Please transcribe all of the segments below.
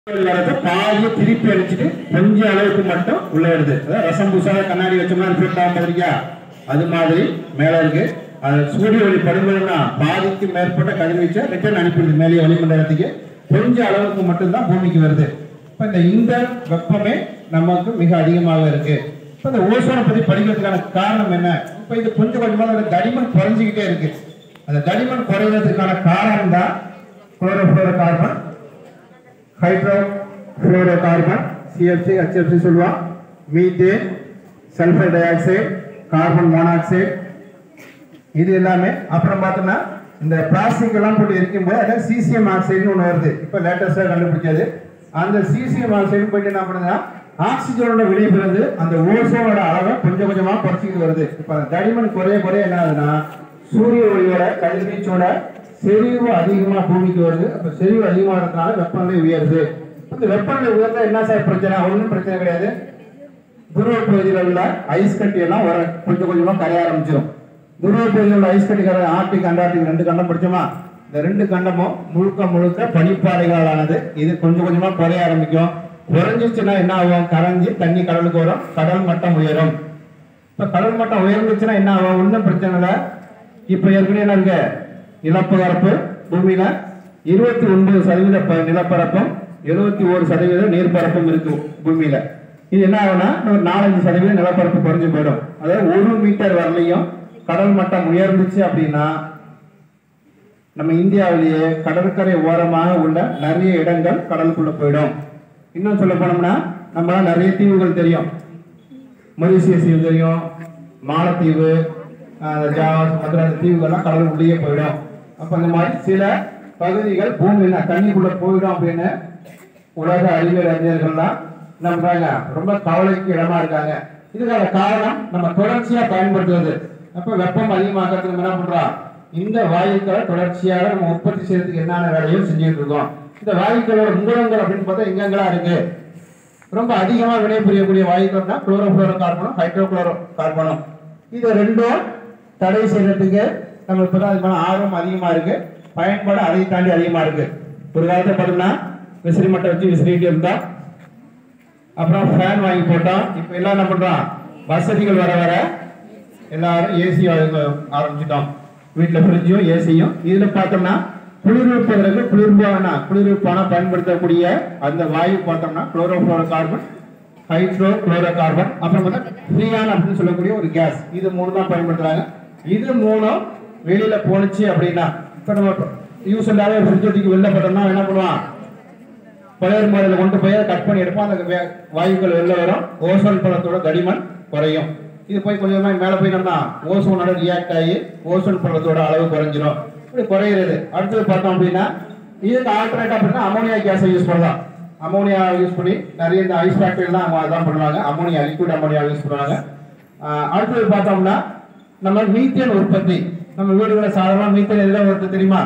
வரத பாதியை திருப்பி அடிச்சுட்டு கொஞ்சம் அளவுக்கு மட்டும் உள்ள வருது அதாவது ரசம் பூசாத கண்ணாடி வச்சோம்னா ரிஃப்ளெக்ட் ஆகும் மாதிரியா அது மாதிரி மேல இருக்கு அது சூரிய ஒளி படும்போதுன்னா பாதிக்கு மேற்பட்ட கதிர்வீச்சை ரிட்டர்ன் அனுப்பிடுது மேலே வளிமண்டலத்துக்கு கொஞ்சம் அளவுக்கு மட்டும்தான் பூமிக்கு வருது இப்போ இந்த இந்த வெப்பமே நமக்கு மிக அதிகமாக இருக்கு இப்போ இந்த ஓசோனை பத்தி படிக்கிறதுக்கான காரணம் என்ன இப்போ இது கொஞ்சம் கொஞ்சமாக அதோட தடிமன் குறைஞ்சிக்கிட்டே இருக்கு அந்த தடிமன் குறைவதற்கான காரணம் தான் chlorofluorocarbon hydrofluorocarbon C F C H F C சொல்லுவான் methane sulphur dioxide carbon monoxide இது எல்லாமே அப்புறம் பார்த்தோம்னா இந்த பிளாஸ்டிக் எல்லாம் போட்டு இருக்கும்போது அதாவது சிசிஎம் ஆக்சைடுன்னு ஒன்று வருது இப்போ லேட்டஸ்டாக கண்டுபிடிச்சது அந்த சிசிஎம் ஆக்சைடு போயிட்டு என்ன பண்ணுதுன்னா ஆக்சிஜனோட விளைவுறது அந்த ஓசோனோட அளவை கொஞ்சம் கொஞ்சமாக குறைச்சிக்கிட்டு வருது இப்போ அந்த தடிமன் குறைய குறைய என்ன ஆகுதுன்னா சூரிய ஒளியோட கதிர்வீச்சோட செறிவு அதிகமாக பூமிக்கு வருது அப்போ செறிவு அதிகமாக இருக்கிறதுனால வெப்பநிலை உயருது இந்த வெப்பநிலை உயர்ந்தா என்ன சார் பிரச்சனை ஒன்றும் பிரச்சனை கிடையாது துருவ பகுதியில் உள்ள ஐஸ் கட்டி எல்லாம் வர கொஞ்சம் கொஞ்சமா கரைய ஆரம்பிச்சிடும் துருவ பகுதியில் உள்ள ஐஸ் கட்டி கரை ஆர்டிக் அண்டார்டிக் ரெண்டு கண்டம் படிச்சோமா இந்த ரெண்டு கண்டமும் முழுக்க முழுக்க பனிப்பாறைகளானது இது கொஞ்சம் கொஞ்சமா குறைய ஆரம்பிக்கும் குறைஞ்சிச்சுன்னா என்ன ஆகும் கரைஞ்சி தண்ணி கடலுக்கு வரும் கடல் மட்டம் உயரும் இப்ப கடல் மட்டம் உயர்ந்துச்சுன்னா என்ன ஆகும் ஒன்றும் பிரச்சனை இல்லை இப்ப ஏற்கனவே என்ன இருக்கு நிலப்பரப்பு பூமியில இருபத்தி ஒன்பது சதவீத ப- நிலப்பரப்பும் எழுபத்தி ஒரு சதவீத நீர்ப்பரப்பும் இருக்கு பூமியில இது என்ன ஆகும்னா ஒரு நாலஞ்சு சதவீதம் நிலப்பரப்பு குறைஞ்சு போயிடும் அதாவது ஒரு மீட்டர் வரலையும் கடல் மட்டம் உயர்ந்துச்சு அப்படின்னா நம்ம இந்தியாவிலேயே கடற்கரை ஓரமாக உள்ள நிறைய இடங்கள் கடலுக்குள்ள போயிடும் இன்னும் சொல்ல போனோம்னா நம்ம நிறைய தீவுகள் தெரியும் மொரிசியஸ் தீவு தெரியும் மாலத்தீவு அஹ் ஜாவா மற்ற அந்த தீவுகள்லாம் கடல் உள்ளே போயிடும் அப்போ அந்த மாதிரி சில பகுதிகள் பூமியில் தண்ணிக்குள்ள போயிடும் அப்படின்னு உலக அறிவியல் அறிஞர்கள்லாம் என்ன பண்றாங்க ரொம்ப கவலைக்கு இடமா இருக்காங்க இதுக்கான காரணம் நம்ம தொடர்ச்சியா பயன்படுத்துவது அப்ப வெப்பம் அதிகமாகிறதுக்கு நம்ம என்ன பண்றோம் இந்த வாயுக்களை தொடர்ச்சியாக நம்ம உற்பத்தி செய்யறதுக்கு என்னென்ன வேலையும் செஞ்சுட்டு இருக்கோம் இந்த வாயுக்களோட மூலங்கள் அப்படின்னு பார்த்தா எங்கெங்கெல்லாம் இருக்கு ரொம்ப அதிகமா வினை புரியக்கூடிய வாயுக்கள்னா குளோரோஃபுளோரோ கார்பனும் ஹைட்ரோகுளோரோ கார்பனும் இது ரெண்டும் தடை செய்யறதுக்கு நம்ம இப்பதான் அதுக்கான ஆர்வம் அதிகமா இருக்கு பயன்பாடு அதை தாண்டி அதிகமா இருக்கு ஒரு காலத்துல பார்த்தோம்னா விசிறி மட்டை வச்சு விசிறிட்டு இருந்தா அப்புறம் ஃபேன் வாங்கி போட்டோம் இப்போ எல்லாம் என்ன பண்றோம் வசதிகள் வர வர எல்லாரும் ஏசி ஆரம்பிச்சிட்டோம் வீட்டில் ஃப்ரிட்ஜும் ஏசியும் இதுல பார்த்தோம்னா குளிர்விப்பதற்கு குளிர்பான குளிர்விப்பான பயன்படுத்தக்கூடிய அந்த வாயு பார்த்தோம்னா chlorofluorocarbon hydrochlorocarbon அப்புறம் பார்த்தா ஃப்ரீயான் அப்படின்னு சொல்லக்கூடிய ஒரு கேஸ் இது மூணு தான் பயன்படுத்துறாங்க இது மூணும் வெளியில போணுச்சு அப்படின்னா இப்போ நம்ம யூஸ் இல்லாத ஃப்ரிட்ஜ் தூக்கி வெளில போட்டோம்னா என்ன பண்ணுவான் பழையர் மாதிரில கொண்டு போய் கட் பண்ணி எடுப்போம் அந்த வே- வாயுக்கள் வெளில வரும் ஓசோன் படத்தோட தடிமன் குறையும் இது போய் கொஞ்சமா மேல போய் நம்ம ஓசோனோட ரியாக்ட் ஆகி ஓசோன் படத்தோட அளவு குறைஞ்சிரும் இப்படி குறையிறது அடுத்தது பார்த்தோம் அப்படின்னா இதுக்கு ஆல்டர்னேட் அப்படின்னா அமோனியா கேஸை யூஸ் பண்ணலாம் அமோனியா யூஸ் பண்ணி நிறைய இந்த ஐஸ் ஃபேக்டரிலாம் அவங்க அதான் பண்ணுவாங்க அமோனியா லிக்விட் அமோனியா யூஸ் பண்ணுவாங்க ஆஹ் அடுத்தது பார்த்தோம்னா நம்ம மீத்தேன் உற்பத்தி நம்ம வீடுகளில் சாதாரண மீத்தேன் எதில் வருது தெரியுமா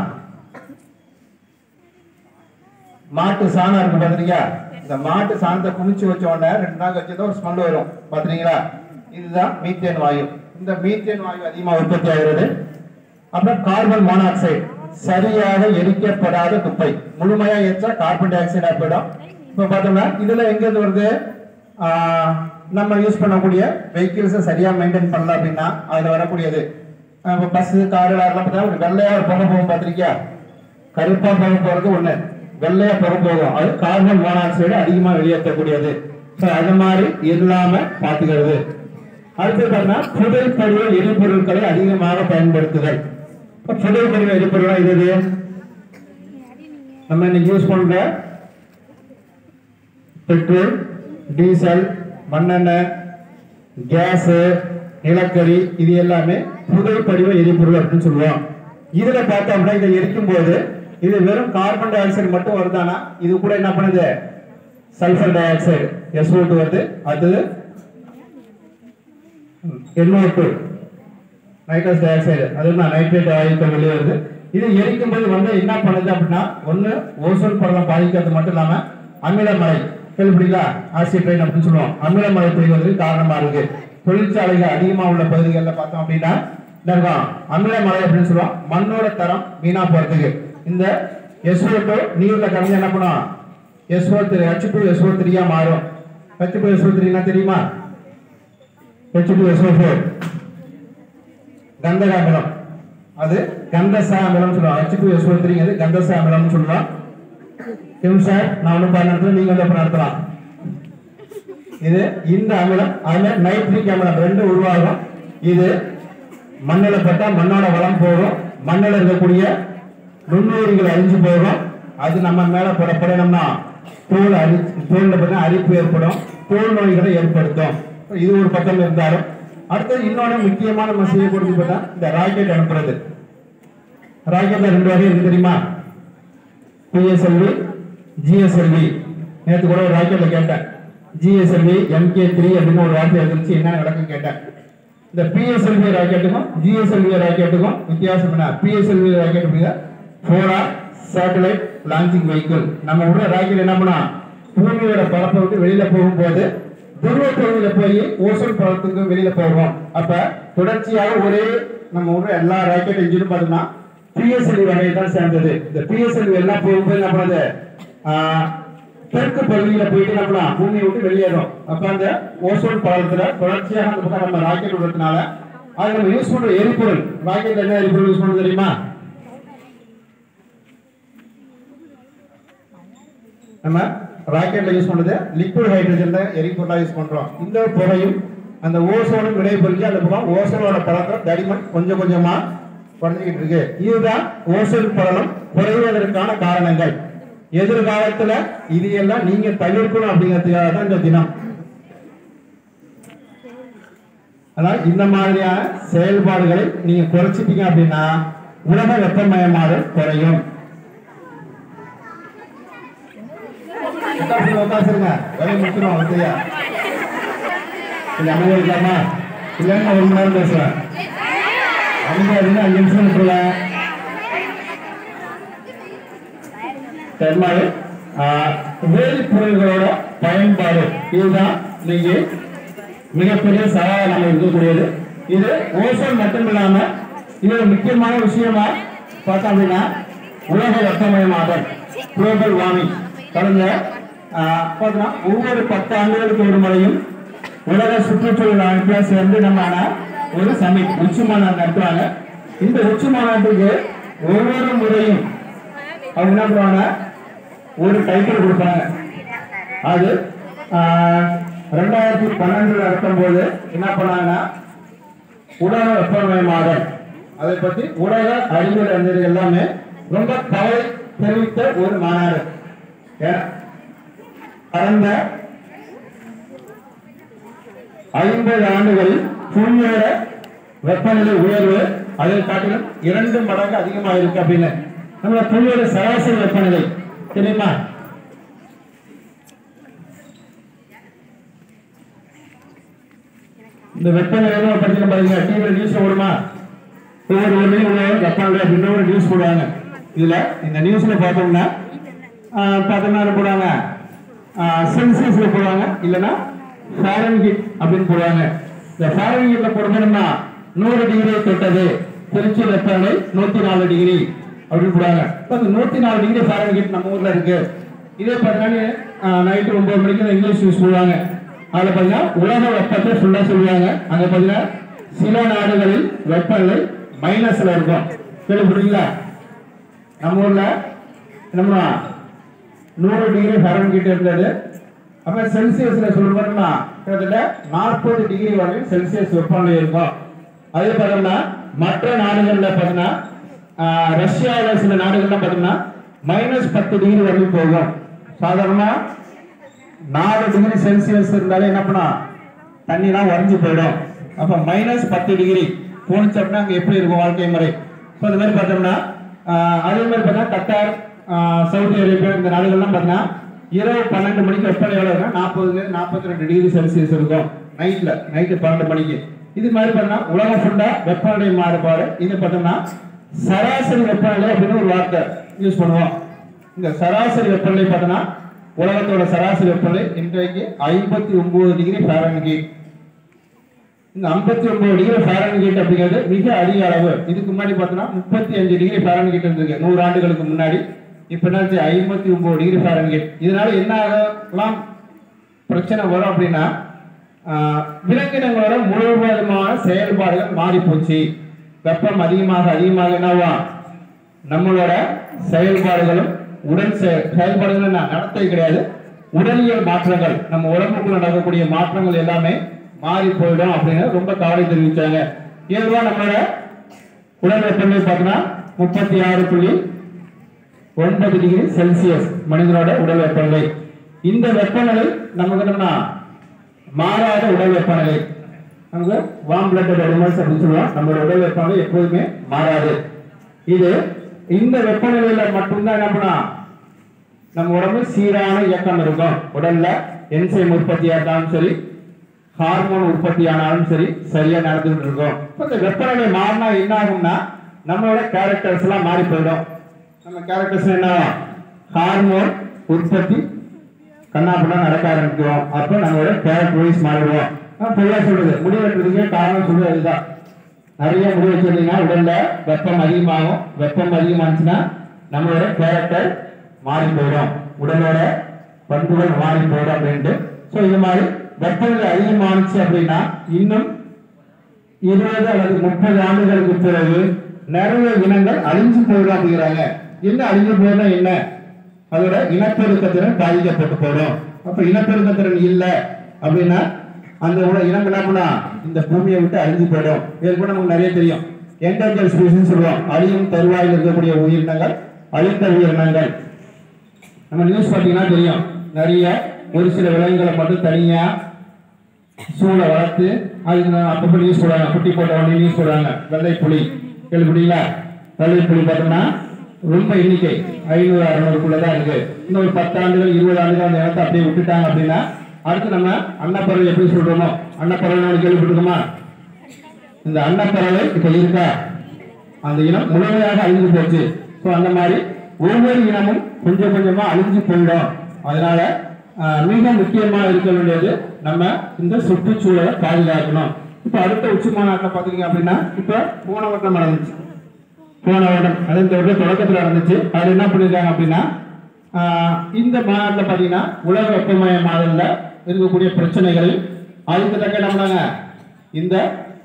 மாட்டு சாணம் இருக்கு பாத்துறீங்க இந்த மாட்டு சாணத்தை குமிச்சு வச்ச உடனே ரெண்டு நாள் கழிச்சு தான் ஒரு ஸ்மெல் வரும் பாத்துறீங்களா இதுதான் மீத்தேன் வாயு இந்த மீத்தேன் வாயு அதிகமா உற்பத்தி ஆகிறது அப்புறம் கார்பன் மோனாக்சைடு சரியாக எரிக்கப்படாத குப்பை முழுமையா எரிச்சா கார்பன் டை ஆக்சைடா போயிடும் இப்ப பார்த்தோம்னா இதுல எங்க இருந்து வருது ஆஹ் நம்ம யூஸ் பண்ணக்கூடிய வெஹிக்கிள்ஸை சரியா மெயின்டைன் பண்ணல அப்படின்னா அதுல வரக்கூடியது இப்போ பஸ் காரு எல்லாம் பார்த்தா ஒரு வெள்ளையா ஒரு புகை போகும் பார்த்திருக்கியா கருப்பா புகை போறது ஒண்ணு வெள்ளையா புகை போகும் அது கார்பன் மோனாக்சைடு அதிகமா வெளியேற்றக்கூடியது ஸோ அது மாதிரி இல்லாம பாத்துக்கிறது அடுத்து பார்த்தா புதை படிவ எரிபொருட்களை அதிகமாக பயன்படுத்துதல் இப்ப புதை படிவ எரிபொருள் இது எது? நம்ம இன்னைக்கு யூஸ் பண்ற பெட்ரோல் டீசல் மண்ணெண்ணெய் கேஸ் நிலக்கரி இது எல்லாமே புதை படிவ எரிபொருள் அப்படின்னு சொல்லுவோம் இதுல பார்த்தோம்னா இதை எரிக்கும் போது இது வெறும் கார்பன் டை ஆக்சைடு மட்டும் வருதானா இது கூட என்ன பண்ணுது சல்ஃபர் டை ஆக்சைடு SO2 வருது அடுத்தது NO2 நைட்ரஸ் டை ஆக்சைடு அது என்ன நைட்ரேட் வாயுக்கள் வெளியே வருது இது எரிக்கும் போது வந்து என்ன பண்ணுது அப்படின்னா ஒண்ணு ஓசோன் படலம் பாதிக்கிறது மட்டும் இல்லாம அமிலமலை கேள்விப்பட்டீங்களா ஆசிட் ரெயின் அப்படின்னு சொல்லுவோம் அமிலமலை பெய்வதற்கு காரணமா இருக்கு தொழிற்சாலைகள் அதிகமா உள்ள பகுதிகளில் பார்த்தோம் அப்படின்னா என்ன இருக்கும் அமிலமலை அப்படின்னு சொல்லுவோம் மண்ணோட தரம் வீணா போறதுக்கு இந்த எஸ்ஓட்டோ நீர்ல கலந்து என்ன பண்ணும் S O three H two S O த்ரீயா மாறும் ஹெச் டூ எஸ்ஓ த்ரீனா தெரியுமா ஹெச் டூ எஸ்ஓ ஃபோர் கந்தக அமிலம் அது கந்தச அமிலம் சொல்லுவாங்க ஹெச் டூ எஸ்ஓ த்ரீங்கிறது கந்தச அமிலம்னு சொல்லுவாங்க கிம் சார் நான் ஒன்றும் பண்ண நீங்க வந்து நடத்தலாம் இது இந்த அமிலம் அதுல நைட்ரிக் அமிலம் ரெண்டு உருவாகும் இது மண்ணில் பட்டா மண்ணோட வளம் போகும் மண்ணில் இருக்கக்கூடிய நுண்ணுயிரிகள் அழிஞ்சு போகும் அது நம்ம மேல படப்படணும்னா தோல் அரி தோல்ல பார்த்தா அரிப்பு ஏற்படும் தோல் நோய்களை ஏற்படுத்தும் இது ஒரு பக்கம் இருந்தாலும் அடுத்தது இன்னொன்று முக்கியமான நம்ம செய்யக்கூடியது பார்த்தா இந்த ராக்கெட் அனுப்புறது ராக்கெட்ல ரெண்டு வகை இருக்கு தெரியுமா பிஎஸ்எல்வி ஜிஎஸ்எல்வி நேற்று கூட ஒரு ராக்கெட்ல கேட்டேன் ஜிஎஸ்எல்வி எம்கே த்ரீ அப்படின்னு ஒரு வார்த்தை இருந்துச்சு என்ன நடக்குன்னு கேட்டேன் இந்த பிஎஸ்எல்வி ராக்கெட்டுக்கும் ஜிஎஸ்எல்வி ராக்கெட்டுக்கும் வித்தியாசம் என்ன பிஎஸ்எல்வி ராக்கெட் அப்படிங்க ஃபோரா சேட்டலைட் லான்ச்சிங் வெஹிக்கிள் நம்ம உள்ள ராக்கெட் என்ன பண்ணா பூமியோட பரப்பை விட்டு வெளியில போகும்போது துருவ பகுதியில போய் ஓசோன் பழத்துக்கு வெளியில போவோம் அப்ப தொடர்ச்சியாக ஒரே நம்ம உள்ள எல்லா ராக்கெட் இன்ஜினும் பார்த்தோம்னா பிஎஸ்எல்வி வகையை தான் சேர்ந்தது இந்த பிஎஸ்எல்வி எல்லாம் போகும்போது என்ன பண்ணுது ஆஹ், தெற்கு பகுதியில போயிட்டு நம்ம பூமியை விட்டு வெளியேறும் அப்ப அந்த ஓசோன் பாலத்துல தொடர்ச்சியாக அந்த பக்கம் நம்ம ராக்கெட் விடுறதுனால அது நம்ம யூஸ் பண்ற எரிபொருள் ராக்கெட்ல என்ன எரிபொருள் யூஸ் பண்றது தெரியுமா நம்ம ராக்கெட்ல யூஸ் பண்றது லிக்விட் ஹைட்ரஜன் தான் எரிபொருளா யூஸ் பண்றோம் இந்த புகையும் அந்த ஓசோனும் விடைபெருக்கி அந்த பக்கம் ஓசோனோட பழக்கம் தடிமன் கொஞ்சம் கொஞ்சமா குறைஞ்சிக்கிட்டு இருக்கு இதுதான் ஓசோன் படலம் குறைவதற்கான காரணங்கள் எதிர்காலத்துல இது எல்லாம் நீங்க தவிர்க்கணும் அப்படிங்கிறதுக்காக தான் இந்த தினம் அதனால் இந்த மாதிரியான செயல்பாடுகளை நீங்க குறைச்சிட்டீங்க அப்படின்னா உலக வெப்பமயமாதல் குறையும் உட்காருங்க, உட்காருங்க. வேலையை முடிச்சிடும் வந்துயா கொஞ்சம் அமைதியா இருக்கலாமா இல்லைன்னா ஒரு மணி நேரம் பேசுவேன் அமைதியா இருந்தா அஞ்சு நிமிஷம் விட்டுருவேன் தெர்மால் வேதிப்பொருள்களோட பயன்பாடு இதுதான் நீங்க மிகப்பெரிய சவாலாக நம்ம இருக்கக்கூடியது இது ஓசோன் மட்டும் இல்லாம இது ஒரு முக்கியமான விஷயமா பார்த்தோம் அப்படின்னா உலக வெப்பமயமாதல் குளோபல் வார்மிங் கடந்த ஆஹ், பார்த்தோம்னா ஒவ்வொரு பத்து ஆண்டுகளுக்கு ஒரு முறையும் உலக சுற்றுச்சூழல் அமைப்புல சேர்ந்து நம்ம ஆனா ஒரு சமிட் உச்சி மாநாடு நடத்துவாங்க இந்த உச்சி மாநாட்டுக்கு ஒவ்வொரு முறையும் அவங்க என்ன பண்ணுவாங்க ஒரு டைட்டில் கொடுப்பாங்க அது ஆஹ், ரெண்டாயிரத்தி பன்னெண்டுல நடத்தும் போது என்ன பண்ணாங்கன்னா உலக வெப்பமயமாதல் அதை பத்தி உலக அறிவியல் அறிஞர்கள் எல்லாமே ரொம்ப கவலை தெரிவித்த ஒரு மாநாடு ஏன்? கடந்த ஐம்பது ஆண்டுகளில் பூமியோட வெப்பநிலை உயர்வு அதை காட்டிலும் இரண்டு மடங்கு அதிகமாக இருக்கு அப்படின்னு நம்ம பூமியோட சராசரி வெப்பநிலை தெரியுமா இந்த வெப்பநிலை பத்தி பாருங்க டிவில நியூஸ் ஓடுமா ஒவ்வொரு ஊர்லயும் உள்ள வெப்பநிலை அப்படின்னு ஒரு நியூஸ் போடுவாங்க இதுல இந்த நியூஸ்ல பார்த்தோம்னா ஆஹ், பார்த்தோம்னா என்ன போடுவாங்க செல்சியஸ்ல போடுவாங்க இல்லைன்னா ஃபாரன்ஹீட் அப்படின்னு போடுவாங்க இந்த ஃபாரன்ஹீட்ல போடும்போதுன்னா நூறு டிகிரி தொட்டது திருச்சி வெப்பநிலை நூத்தி நாலு டிகிரி அப்படின்னு போடுவாங்க இப்போ அந்த நூத்தி நாலு டிகிரி ஃபாரன்ஹீட் நம்ம ஊர்ல இருக்கு இதே பார்த்தீங்கன்னா நைட்டு ஒன்பது மணிக்கு இந்த இங்கிலீஷ் நியூஸ் போடுவாங்க அதுல பாத்தீங்கன்னா உலக வெப்பத்தை ஃபுல்லா சொல்லுவாங்க அங்க பாத்தீங்கன்னா சில நாடுகளில் வெப்பநிலை மைனஸ்ல இருக்கும் கேள்விப்படுறீங்களா நம்ம ஊர்ல நம்ம நூறு டிகிரி ஃபாரன்ஹீட் இருந்தது அப்ப செல்சியஸ்ல சொல்றோம்னா கிட்டத்தட்ட நாற்பது டிகிரி வரையும் செல்சியஸ் வெப்பநிலை இருக்கும் அதே பார்த்தோம்னா மற்ற நாடுகள்ல பார்த்தீங்கன்னா ஆஹ், ரஷ்யாவில் சில நாடுகள்ல பார்த்தீங்கன்னா மைனஸ் பத்து டிகிரி வரையும் போகும் சாதாரணமா நாலு டிகிரி செல்சியஸ் இருந்தாலே என்ன பண்ணா தண்ணிலாம் உறைஞ்சு போயிடும் அப்ப மைனஸ் பத்து டிகிரி போனுச்சு அப்படின்னா அங்க எப்படி இருக்கும் வாழ்க்கை முறை ஸோ இந்த மாதிரி பார்த்தோம்னா ஆஹ், அதே மாதிரி பார்த்தா கத்தார் ஆஹ், சவுதி அரேபியா இந்த நாடுகள்லாம் பார்த்தீங்கன்னா இரவு பன்னெண்டு மணிக்கு வெப்பநிலை எவ்வளவு இருக்குன்னா நாற்பது நாற்பத்தி ரெண்டு டிகிரி செல்சியஸ் இருக்கும் நைட்ல நைட்டு பன்னெண்டு மணிக்கு இது மாதிரி பார்த்தா உலகம் ஃபுல்லா வெப்பநிலை மாறுபாடு இது பார்த்தோம்னா சராசரி வெப்பநிலை அப்படின்னு ஒரு வார்த்தை யூஸ் பண்ணுவோம் இந்த சராசரி வெப்பநிலை பார்த்தோம்னா உலகத்தோட சராசரி வெப்பநிலை இன்றைக்கு ஐம்பத்தி ஒன்பது டிகிரி ஃபாரன்ஹீட் இந்த ஐம்பத்தி ஒன்பது டிகிரி ஃபாரன்ஹீட் அப்படிங்கிறது மிக அதிக அளவு இதுக்கு முன்னாடி பார்த்தோம்னா முப்பத்தி அஞ்சு டிகிரி ஃபாரன்ஹீட் இருந்திருக்கு நூறு ஆண்டுகளுக்கு முன்னாடி இப்போ என்னாச்சு ஐம்பத்தி ஒன்பது டிகிரி ஃபாரன்ஹீட் இதனால என்ன ஆகலாம் பிரச்சனை வரும் அப்படின்னா ஆஹ், விலங்கினங்களோட முழுவதுமான செயல்பாடுகள் மாறி போச்சு வெப்பம் அதிகமாக அதிகமாக என்னவா நம்மளோட செயல்பாடுகளும் உடல் செய- செயல்பாடுகள் என்ன நடத்தை கிடையாது உடலியல் மாற்றங்கள் நம்ம உடம்புக்குள்ள நடக்கக்கூடிய மாற்றங்கள் எல்லாமே மாறி போயிடும் அப்படின்னு ரொம்ப கவலை தெரிவிச்சாங்க ஏதுவா நம்மளோட உடல் வெப்பநிலை பார்த்தீங்கன்னா முப்பத்தி ஆறு புள்ளி ஒன்பது டிகிரி செல்சியஸ் மனிதனோட உடல் வெப்பநிலை இந்த வெப்பநிலை நமக்கு என்னன்னா மாறாத உடல் வெப்பநிலை நமக்கு வார்ம் பிளட்டட் அனிமல்ஸ் அப்படின்னு சொல்லுவோம் நம்மளோட உடல் வெப்பநிலை எப்போதுமே மாறாது இது இந்த வெப்பநிலையில மட்டும்தான் என்ன பண்ணா நம்ம உடம்பு சீரான இயக்கம் இருக்கும் உடல்ல என்சைம் உற்பத்தியா இருந்தாலும் சரி ஹார்மோன் உற்பத்தி ஆனாலும் சரி சரியா நடந்துகிட்டு இருக்கும் இப்ப இந்த வெப்பநிலை மாறினா என்ன ஆகும்னா நம்மளோட கேரக்டர்ஸ் எல்லாம் மாறி போயிடும் நம்ம கேரக்டர்ஸ் என்ன ஆகும்? ஹார்மோன் உற்பத்தி கண்ணாப்பண்ணா நடக்க ஆரம்பிக்கும் அப்போ நம்மளோட கேரக்டர் வைஸ் மாறிடுவோம் நான் பொதுவாக சொல்றது முடி வெட்டுறதுக்கே காரணம் சொல்றது அதுதான் நிறைய முடி வச்சிருந்தீங்கன்னா உடல்ல வெப்பம் அதிகமாகும் வெப்பம் அதிகமாச்சுன்னா நம்மளோட கேரக்டர் மாறி போயிடும் உடலோட பண்புகள் மாறி போயிடும் அப்படின்ட்டு ஸோ இது மாதிரி வெப்பநிலை அதிகமானுச்சு அப்படின்னா இன்னும் இருபது அல்லது முப்பது ஆண்டுகளுக்கு பிறகு நிறைய இனங்கள் அழிஞ்சு போயிடும் அப்படிங்கிறாங்க என்ன அழிஞ்சு போயிடும் என்ன அதோட இனப்பெருக்கத்திறன் பாதிக்கப்பட்டு போயிடும் அப்ப இனப்பெருக்கத்திறன் இல்லை அப்படின்னா அந்த உல இனம் என்ன பண்ணா இந்த பூமியை விட்டு அழிஞ்சு போயிடும் ஏற்கனவே நமக்கு நிறைய தெரியும் என்டர்ஜல் ஸ்பீசிஸ் சொல்லுவோம் அழியும் தருவாயில் இருக்கக்கூடிய உயிரினங்கள் அழிந்த உயிரினங்கள் நம்ம நியூஸ் பார்த்தீங்கன்னா தெரியும் நிறைய ஒரு சில விலங்குகளை மட்டும் தனியா சூளை வளர்த்து அதுக்கு நான் அப்பப்போ நியூஸ் போடுறாங்க குட்டி போட்ட உடனே நியூஸ் போடுறாங்க வெள்ளை புலி கேள்விப்பட்டீங்களா வெள்ளை புலி பார்த்தோம்னா ரொம்ப எண்ணிக்கை ஐநூறு அறுநூறுக்குள்ள தான் இருக்கு இன்னும் ஒரு பத்து ஆண்டுகள் இருபது ஆண்டுகள் அந்த இடத்த அப்படியே விட்டுட்டாங்க அப்படின்னா அடுத்து நம்ம அன்னப்பறவை எப்படி சொல்றோமோ அன்னப்பறவை கேள்விப்பட்டிருக்கோமா இந்த அன்னப்பறவை இப்ப இருக்கா அந்த இனம் முழுமையாக அழிஞ்சு போச்சு ஸோ அந்த மாதிரி ஒவ்வொரு இனமும் கொஞ்சம் கொஞ்சமா அழிஞ்சு போயிடும் அதனால ஆஹ், மிக முக்கியமா இருக்க வேண்டியது நம்ம இந்த சுற்றுச்சூழலை பாதுகாக்கணும் இப்போ அடுத்த உச்சி மாநாட்டில் பார்த்தீங்க அப்படின்னா இப்போ போன வருடம் நடந்துச்சு போன வருடம் அது இந்த வருடம் தொடக்கத்தில் நடந்துச்சு அது என்ன பண்ணியிருக்காங்க அப்படின்னா ஆஹ், இந்த மாநாட்டில் பார்த்தீங்கன்னா உலக வெப்பமயமாதலில் இருக்கக்கூடிய பிரச்சனைகள் அதுக்கு தக்க என்ன பண்ணாங்க இந்த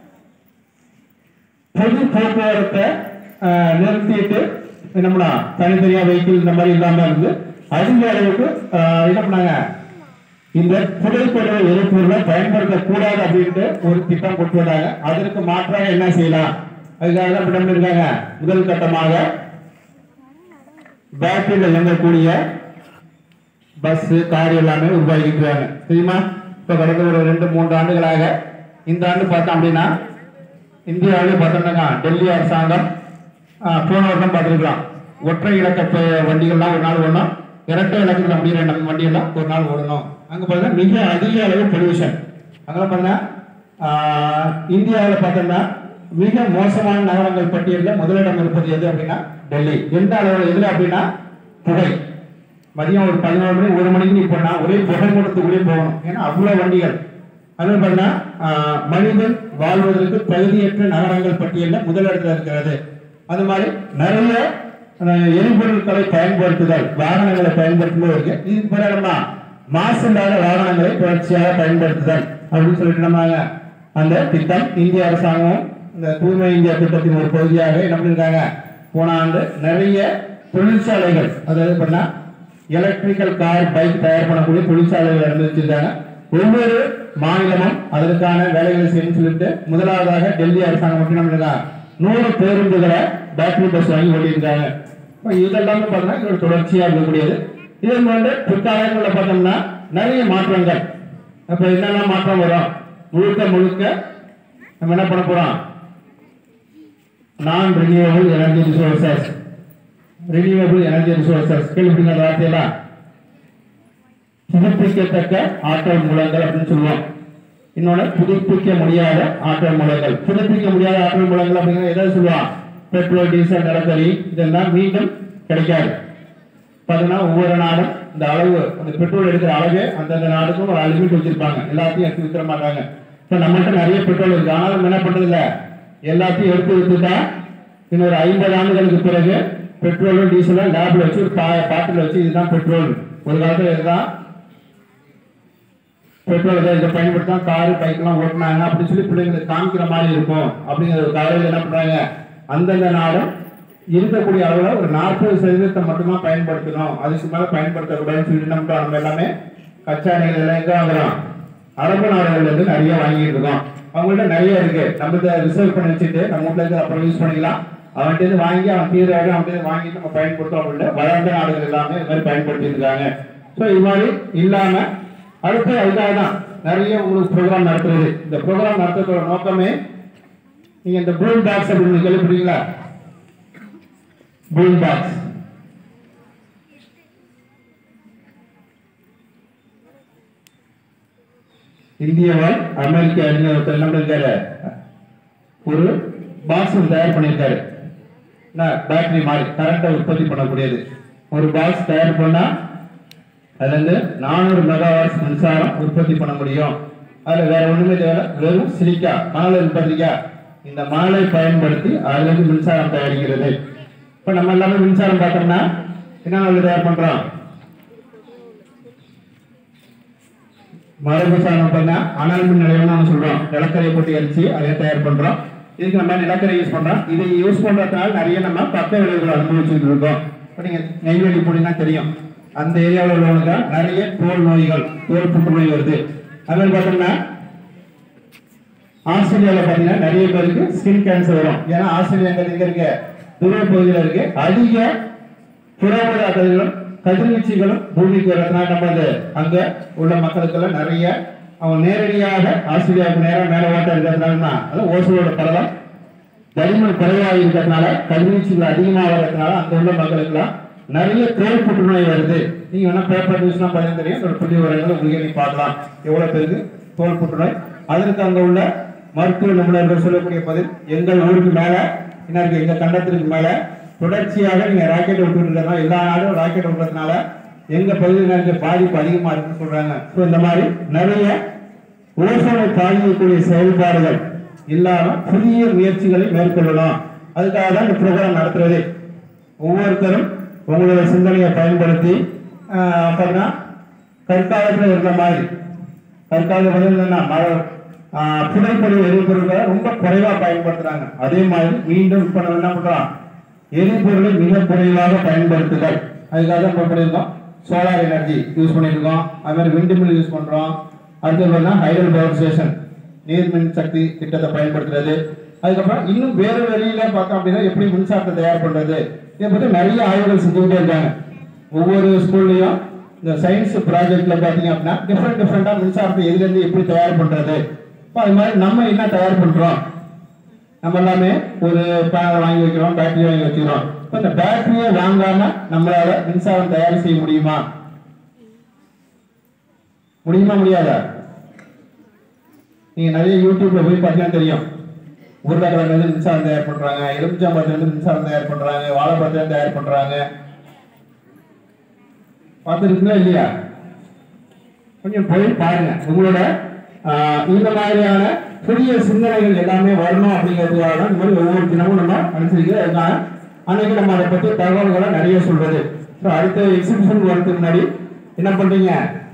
பொது போக்குவரத்தை ஆஹ், நிறுத்திட்டு என்ன பண்ணா தனித்தனியா வெஹிக்கிள் இந்த மாதிரி இல்லாம இருந்து அதிக அளவுக்கு ஆஹ், என்ன பண்ணாங்க இந்த புகைப்பட எரிபொருளை பயன்படுத்த கூடாது அப்படின்ட்டு ஒரு திட்டம் கொண்டு வந்தாங்க அதற்கு மாற்றாக என்ன செய்யலாம் அதுக்காக தான் இப்ப என்ன பண்ணிருக்காங்க முதல் கட்டமாக பேட்டரியில் இயங்கக்கூடிய பஸ் கார் எல்லாமே உருவாக்கிக்கிறாங்க தெரியுமா இப்ப கடந்த ஒரு ரெண்டு மூன்று ஆண்டுகளாக இந்த ஆண்டு பார்த்தோம் அப்படின்னா இந்தியாவிலே பார்த்தோம்னாக்கா டெல்லி அரசாங்கம் ஆஹ், போன வருடம் பார்த்துருக்கலாம் ஒற்றை இலக்க ப- வண்டிகள்லாம் ஒரு நாள் ஓடணும் இரட்டை இலக்கத்தில் அப்படிங்கிற நம்ம வண்டியெல்லாம் ஒரு நாள் ஓடணும் அங்கே பார்த்தீங்கன்னா மிக அதிக அளவு பொல்யூஷன் அங்கெல்லாம் பார்த்தீங்கன்னா இந்தியாவில் பார்த்தோம்னா மிக மோசமான நகரங்கள் பட்டியலில் முதலிடம் இருப்பது எது அப்படின்னா டெல்லி எந்த அளவு எதுல அப்படின்னா புகை மதியம் ஒரு பதினோரு மணி ஒரு மணிக்கு நீ போனா ஒரே புகை மூட்டத்துக்குள்ளே போகணும் ஏன்னா அவ்வளவு வண்டிகள் அது பார்த்தா மனிதன் வாழ்வதற்கு தகுதியற்ற நகரங்கள் பட்டியலில் முதலிடத்தில் இருக்கிறது அது மாதிரி நிறைய அஹ், எரிபொருட்களை பயன்படுத்துதல் வாகனங்களை பயன்படுத்தும்போது இருக்கு இதுக்கு பிறகு நம்ம மாசு இல்லாத வாகனங்களை தொடர்ச்சியாக பயன்படுத்துதல் அப்படின்னு சொல்லிட்டு நம்ம அந்த திட்டம் இந்திய அரசாங்கம் இந்த தூய்மை இந்தியா திட்டத்தின் ஒரு பகுதியாக என்ன பண்ணிருக்காங்க போன ஆண்டு நிறைய தொழிற்சாலைகள் அதாவது பண்ணா எலக்ட்ரிக்கல் கார் பைக் தயார் பண்ணக்கூடிய தொழிற்சாலைகள் இருந்து வச்சிருக்காங்க ஒவ்வொரு மாநிலமும் அதற்கான வேலைகளை செய்யணும்னு சொல்லிட்டு முதலாவதாக டெல்லி அரசாங்கம் மட்டும் என்ன பண்ணிருக்காங்க நூறு பேருந்துகளை பேட்டரி பஸ் வாங்கி ஓட்டியிருக்காங்க இப்போ இதெல்லாமே பார்த்தோம்னா இதோட தொடர்ச்சியாக இருக்கக்கூடியது இதன் வந்து பிற்காலங்களில் பார்த்தோம்னா நிறைய மாற்றங்கள் அப்போ என்னென்ன மாற்றம் வரும் முழுக்க முழுக்க நம்ம என்ன பண்ண போறோம் நான் renewable energy resources renewable energy resources கேள்விப்பட்டீங்க அந்த வார்த்தையெல்லாம் புதுப்பிக்கத்தக்க ஆற்றல் மூலங்கள் அப்படின்னு சொல்லுவோம் இன்னொன்னு புதுப்பிக்க முடியாத ஆற்றல் மூலங்கள் புதுப்பிக்க முடியாத ஆற்றல் மூலங்கள் அப்படிங்கிறது எதாவது சொல்லுவான் பெட்ரோல் டீசல் நிலக்கரி இதெல்லாம் மீண்டும் கிடைக்காது பார்த்தீங்கன்னா ஒவ்வொரு நாடும் இந்த அளவு அந்த பெட்ரோல் எடுக்கிற அளவே அந்தந்த நாடுக்கும் ஒரு லிமிட் வச்சிருப்பாங்க எல்லாத்தையும் எடுத்து வித்துற மாட்டாங்க இப்போ நம்மகிட்ட நிறைய பெட்ரோல் இருக்கு ஆனாலும் நம்ம என்ன பண்றது இல்ல எல்லாத்தையும் எடுத்து வித்துட்டா இன்னொரு ஐம்பது ஆண்டுகளுக்கு பிறகு பெட்ரோலும் டீசலும் லேப்ல வச்சு ஒரு பா பாட்டில் வச்சு இதுதான் பெட்ரோல் ஒரு காலத்துல இதுதான் பெட்ரோல் இதை இதை பயன்படுத்தா காரு பைக்லாம் ஓட்டினாங்க அப்படின்னு சொல்லி பிள்ளைங்களுக்கு காமிக்கிற மாதிரி இருக்கும் அப்படிங்கிற ஒரு கவலையில் என்ன பண்றாங்க அந்தந்த நாடும் இருக்கக்கூடிய அளவுல ஒரு நாற்பது சதவீதத்தை மட்டுமா பயன்படுத்தணும் அதுக்கு மேல பயன்படுத்தக்கூடாதுன்னு சொல்லி என்ன பண்றோம் நம்ம எல்லாமே கச்சா எண்ணெய் எல்லாம் எங்க வாங்குறோம் அரபு நாடுகள்ல இருந்து நிறைய வாங்கிட்டு இருக்கோம் அவங்கள்ட்ட நிறைய இருக்கு நம்ம இதை ரிசர்வ் பண்ணி வச்சுட்டு நம்ம வீட்டுல இருந்து அப்புறம் யூஸ் பண்ணிக்கலாம் அவன்கிட்ட இருந்து வாங்கி அவன் தீர்வாக அவன்கிட்ட இருந்து வாங்கிட்டு நம்ம பயன்படுத்துறோம் அப்படின்னு வளர்ந்த நாடுகள் எல்லாமே இது மாதிரி பயன்படுத்திட்டு இருக்காங்க ஸோ இது மாதிரி இல்லாம அடுத்து அதுக்காக தான் நிறைய உங்களுக்கு ப்ரோக்ராம் நடத்துறது இந்த ப்ரோக்ராம் நடத்துறதோட நோக்கமே நீங்க இந்த ப்ளூ பாக்ஸ் அப்படின்னு கேள்விப்படுறீங்களா ப்ளூ பாக்ஸ் இந்தியாவால் அமெரிக்க அறிஞர் ஒருத்தர் என்ன பண்ணிருக்காரு ஒரு பாக்ஸ் தயார் பண்ணியிருக்காரு என்ன பேட்டரி மாதிரி கரண்ட்டை உற்பத்தி பண்ணக்கூடியது ஒரு பாக்ஸ் தயார் பண்ணா அதுல இருந்து நானூறு மெகாவாட்ஸ் மின்சாரம் உற்பத்தி பண்ண முடியும் அதுல வேற ஒண்ணுமே தேவை வெறும் சிலிக்கா மணல் இருக்கு பாத்தீங்களா இந்த மணலை பயன்படுத்தி அதுல இருந்து மின்சாரம் தயாரிக்கிறது இப்ப நம்ம எல்லாமே மின்சாரம் பார்த்தோம்னா என்ன நம்ம தயார் பண்றோம் மரபு சாதனம் பண்ண அனல் மின் நிலையம்னு நம்ம சொல்றோம் நிலக்கரியை போட்டு எரிச்சு அதை தயார் பண்றோம் இதுக்கு நம்ம நிலக்கரி யூஸ் பண்றோம் இதை யூஸ் பண்றதுனால நிறைய நம்ம பக்க விளைவுகள் அனுபவிச்சுட்டு இருக்கோம் இப்போ நீங்க நெய்வேலி போனீங்கன்னா தெரியும் அந்த ஏரியாவில் உள்ளவங்க நிறைய தோல் நோய்கள் தோல் புற்றுநோய் வருது அது மாதிரி பார்த்தோம்னா ஆஸ்திரேலியாவில் பார்த்தீங்கன்னா நிறைய பேருக்கு ஸ்கின் கேன்சர் வரும் ஏன்னா ஆஸ்திரேலியாங்கிறது எங்க இருக்கு துருவ பகுதியில் இருக்கு அதிக புறமுத கதிர்களும் கதிர்வீச்சுகளும் பூமிக்கு வரதுனால நம்ம அது அங்க உள்ள மக்களுக்கெல்லாம் நிறைய அவங்க நேரடியாக ஆஸ்திரேலியாவுக்கு நேரம் மேல ஓட்டம் இருக்கிறதுனால அது ஓசோட பரவல் தடிமன் குறைவாக இருக்கிறதுனால கதிர்வீச்சுகள் அதிகமாக வர்றதுனால அங்க உள்ள மக்களுக்கெல்லாம் நிறைய தோல் புற்றுநோய் வருது நீங்க வேணா பேப்பர் நியூஸ்லாம் பார்த்தீங்கன்னா தெரியும் ஒரு புள்ளி விவரங்களை உங்களுக்கு நீங்க பார்க்கலாம் எவ்வளவு பேருக்கு தோல் புற்றுநோய் அதற்கு அங்க உள்ள மருத்துவ நிபுணர்கள் சொல்லக்கூடிய பதில் எங்கள் ஊருக்கு மேல என்ன இருக்கு எங்க கண்டத்திற்கு மேல தொடர்ச்சியாக நீங்க ராக்கெட் விட்டு இருக்கிறதுனால எல்லா நாடும் ராக்கெட் விடுறதுனால எங்க பகுதியில் இருக்க பாதிப்பு அதிகமா இருக்குன்னு சொல்றாங்க ஸோ இந்த மாதிரி நிறைய ஓசோனை பாதிக்கக்கூடிய செயல்பாடுகள் இல்லாம புதிய முயற்சிகளை மேற்கொள்ளணும் அதுக்காக தான் இந்த ப்ரோக்ராம் நடத்துறது ஒவ்வொருத்தரும் உங்களோட சிந்தனையை பயன்படுத்தி ஆஹ், அப்படின்னா கற்காலத்தில் இருந்த மாதிரி கற்காலத்தில் பார்த்தீங்கன்னா மழை ஆஹ், புதைப்பொருள் எரிபொருள்களை ரொம்ப குறைவா பயன்படுத்துறாங்க அதே மாதிரி மீண்டும் இப்ப நம்ம என்ன பண்றோம் எரிபொருளை மிக குறைவாக பயன்படுத்துதல் அதுக்காக தான் இப்போ பண்ணியிருக்கோம் சோலார் எனர்ஜி யூஸ் பண்ணியிருக்கோம் அது மாதிரி விண்டு மில் யூஸ் பண்றோம் அடுத்து பார்த்தா ஹைடல் பவர் ஸ்டேஷன் நீர்மின் சக்தி திட்டத்தை பயன்படுத்துறது அதுக்கப்புறம் இன்னும் வேறு வழியில பார்த்தோம் அப்படின்னா எப்படி மின்சாரத்தை தயார் பண்றது இதை பத்தி நிறைய ஆய்வுகள் செஞ்சுக்கிட்டே இருக்காங்க ஒவ்வொரு ஸ்கூல்லையும் இந்த சயின்ஸ் ப்ராஜெக்ட்ல பாத்தீங்க அப்படின்னா டிஃப்ரெண்ட் டிஃப்ரெண்டா மின்சாரத்தை எதுல இருந்து எப்படி தயார் பண்றது இப்போ அது மாதிரி நம்ம என்ன தயார் பண்றோம் நம்ம எல்லாமே ஒரு பேனல் வாங்கி வைக்கிறோம் பேட்டரி வாங்கி வச்சுக்கிறோம் இப்போ இந்த பேட்டரியை வாங்காம நம்மளால மின்சாரம் தயார் செய்ய முடியுமா முடியுமா முடியாதா நீங்க நிறைய யூடியூப்ல போய் பார்த்தீங்கன்னா தெரியும் உருளைக்கிழங்குல இருந்து மின்சாரம் தயார் பண்றாங்க எலுமிச்சம்பழத்துல இருந்து மின்சாரம் தயார் பண்றாங்க வாழைப்பழத்துல இருந்து தயார் பண்றாங்க பார்த்துருக்கீங்களா இல்லையா கொஞ்சம் போய் பாருங்க உங்களோட ஆஹ், இந்த மாதிரியான புதிய சிந்தனைகள் எல்லாமே வரணும் அப்படிங்கிறதுக்காக தான் இந்த மாதிரி ஒவ்வொரு தினமும் நம்ம அனுசரிக்கிறது அதுக்காக அன்னைக்கு நம்ம அதை பற்றி தகவல்களை நிறைய சொல்றது ஸோ அடுத்த எக்ஸிபிஷன் வரதுக்கு முன்னாடி என்ன பண்றீங்க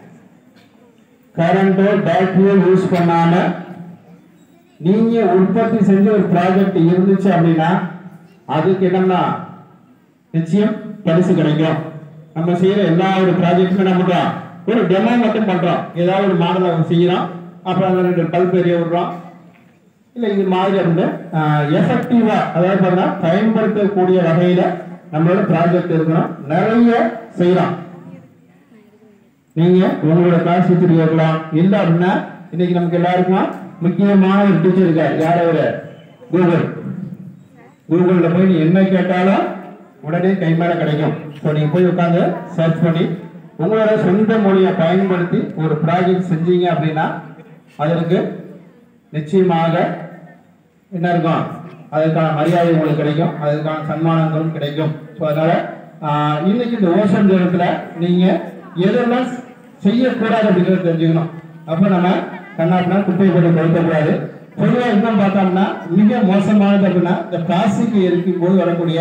கரண்டோ பேட்டரியோ யூஸ் பண்ணாம நீங்க உற்பத்தி செஞ்ச ஒரு ப்ராஜெக்ட் இருந்துச்சு அப்படின்னா அதுக்கு என்னன்னா நிச்சயம் பரிசு கிடைக்கும் நம்ம செய்யற எல்லா ஒரு ப்ராஜெக்ட்டுமே என்ன பண்றோம் ஒரு டெமோ மட்டும் பண்றோம் ஏதாவது ஒரு மாடலை செய்யறோம் அப்புறம் அந்த ரெண்டு பல்ப் எரிய விடுறோம் இல்ல இது மாதிரி வந்து எஃபெக்டிவா அதாவது பாருங்க பயன்படுத்தக்கூடிய வகையில நம்மளோட ப்ராஜெக்ட் இருக்கணும் நிறைய செய்யலாம் நீங்க உங்களோட கிளாஸ் டீச்சர் கேட்கலாம் இல்ல அப்படின்னா இன்னைக்கு நமக்கு எல்லாருக்கும் முக்கியமான ஒரு டீச்சர் இருக்காரு யார் அவரு கூகுள் கூகுள்ல போய் நீ என்ன கேட்டாலும் உடனே கை மேல கிடைக்கும் ஸோ நீங்க போய் உட்காந்து சர்ச் பண்ணி உங்களோட சொந்த மொழியை பயன்படுத்தி ஒரு ப்ராஜெக்ட் செஞ்சீங்க அப்படின்னா அதற்கு நிச்சயமாக என்ன இருக்கும் அதுக்கான மரியாதை உங்களுக்கு கிடைக்கும் அதுக்கான சன்மானங்களும் கிடைக்கும் ஸோ அதனால ஆஹ், இன்னைக்கு இந்த ஓசோன் தினத்துல நீங்க எதெல்லாம் செய்யக்கூடாது அப்படிங்கிறத தெரிஞ்சுக்கணும் அப்ப நம்ம கண்ணாட்டினா குப்பையை போட்டு கொளுத்தக்கூடாது பொதுவாக இன்னும் பார்த்தோம்னா மிக மோசமானது அப்படின்னா இந்த பிளாஸ்டிக் எரிக்கும் போது வரக்கூடிய